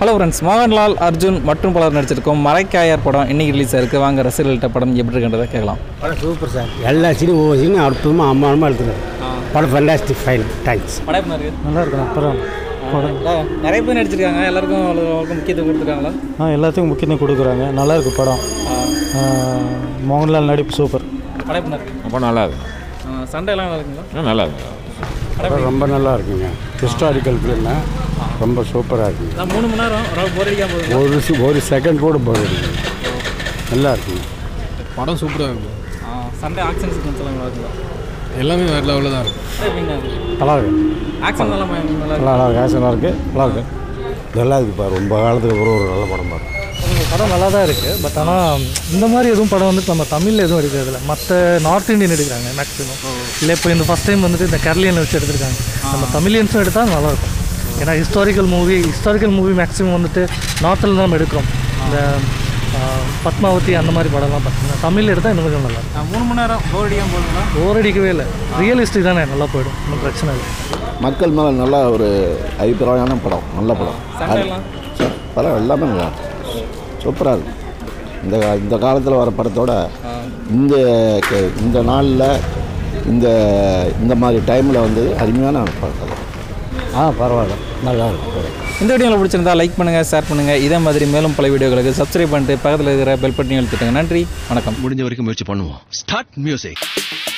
hello friends Mohanlal Arjun மற்றும் பலர் நடிச்சிருக்கோம் மறைக்காயர் படம் இன்னைக்கு ரிலீஸ் ஆயிருக்கு வாங்க ரசிகர்கள்ட்ட படம் எப்படி இருக்குன்றதை கேட்கலாம் படம் சூப்பர் சார் எல்லா சீனும் ஒவ்வொரு சீனும் அற்புதமாக அம்மானமாக எடுத்துருது படம் ஃபண்டாஸ்டிக் ஃபைன் தேங்க்ஸ் படம் எப்படி இருக்கு நல்லா இருக்கும் அப்புறம் நிறைய பேர் நடிச்சிருக்காங்க எல்லாருக்கும் அவ்வளோ முக்கியத்துவம் கொடுத்துருக்காங்களா ஆ எல்லாத்துக்கும் முக்கியத்துவம் கொடுக்குறாங்க நல்லா இருக்கு படம் ஆ, மோகன்லால் நடிப்பு சூப்பர் படம் எப்படி இருக்கு அப்போ நல்லா இருக்கு சண்டை எல்லாம் நல்லா இருக்குங்களா ஆ, நல்லா இருக்கு படம் ரொம்ப நல்லா இருக்குங்க ஹிஸ்டாரிக்கல் ஃபிலிம்னா ரொம்ப சூப்பராக இருக்குங்க நான் மூணு மணி நேரம் போர் அடிக்காம போகுது ஒரு சி- ஒரு செகண்ட் கூட போகுது நல்லா இருக்குங்க படம் சூப்பராக இருக்கும் சண்டே ஆக்ஷன் சீக்வன்ஸ் எல்லாம் நல்லா இருக்குங்களா எல்லாமே வேறு லெவலில் தான் இருக்கும் எப்படிங்க நல்லா இருக்கு ஆக்ஷன் எல்லாம் நல்லா இருக்கு நல்லா நல்லா கேஸ் நல்லா இருக்கு நல்லா இருக்கு நல்லா இருக்குப்பா ரொம்ப காலத்துக்கு அப்புறம் ஒரு நல்ல படம் பாரு படம் நல்லா தான் இருக்குது பட் ஆனால் இந்த மாதிரி எதுவும் படம் வந்துட்டு நம்ம தமிழில் எதுவும் எடுக்கிறதில்ல மற்ற நார்த் இந்தியன் எடுக்கிறாங்க மேக்ஸிமம் இல்லை இப்போ இந்த ஃபஸ்ட் டைம் வந்துட்டு இந்த கேரளியன் வச்சு எடுத்திருக்காங்க நம்ம தமிழியன்ஸும் எடுத்தால் நல்லாயிருக்கும் ஏன்னா historical movie historical movie maximum வந்துட்டு நார்த்தில் தான் நம்ம எடுக்கிறோம் இந்த ஆ, பத்மாவதி அந்த மாதிரி படம்லாம் பார்த்தீங்கன்னா தமிழில் எடுத்தால் இன்னும் கொஞ்சம் நல்லா இருக்கும் நான் மூணு மணி நேரம் போர் அடிக்காம போகுதுங்களா போர் அடிக்கவே இல்லை ரியலிஸ்டிக் தானே நல்லா போயிடும் ஒன்றும் பிரச்சனை இல்லை மக்கள் மேலே நல்ல ஒரு அபிப்பிராயமான படம் நல்ல படம் சண்டை எல்லாம் ச- படம் எல்லாமே நல்லா சூப்பராக இருக்கு இந்த இந்த காலத்தில் வர படத்தோட இந்த க- இந்த நாளில் இந்த இந்த மாதிரி டைமில் வந்து அருமையான படம் ஆ பரவாயில்ல நல்லா இருக்கு படம் இந்த வீடியோ உங்களுக்கு பிடிச்சிருந்தா லைக் பண்ணுங்கள் ஷேர் பண்ணுங்கள் இதே மாதிரி மேலும் பல வீடியோகளுக்கு சப்ஸ்கிரைப் பண்ணிட்டு பக்கத்தில் இருக்கிற பெல் பட்டனையும் அழுத்திட்டுங்க நன்றி வணக்கம் முடிஞ்ச வரைக்கும் முயற்சி பண்ணுவோம் ஸ்டார்ட் மியூசிக்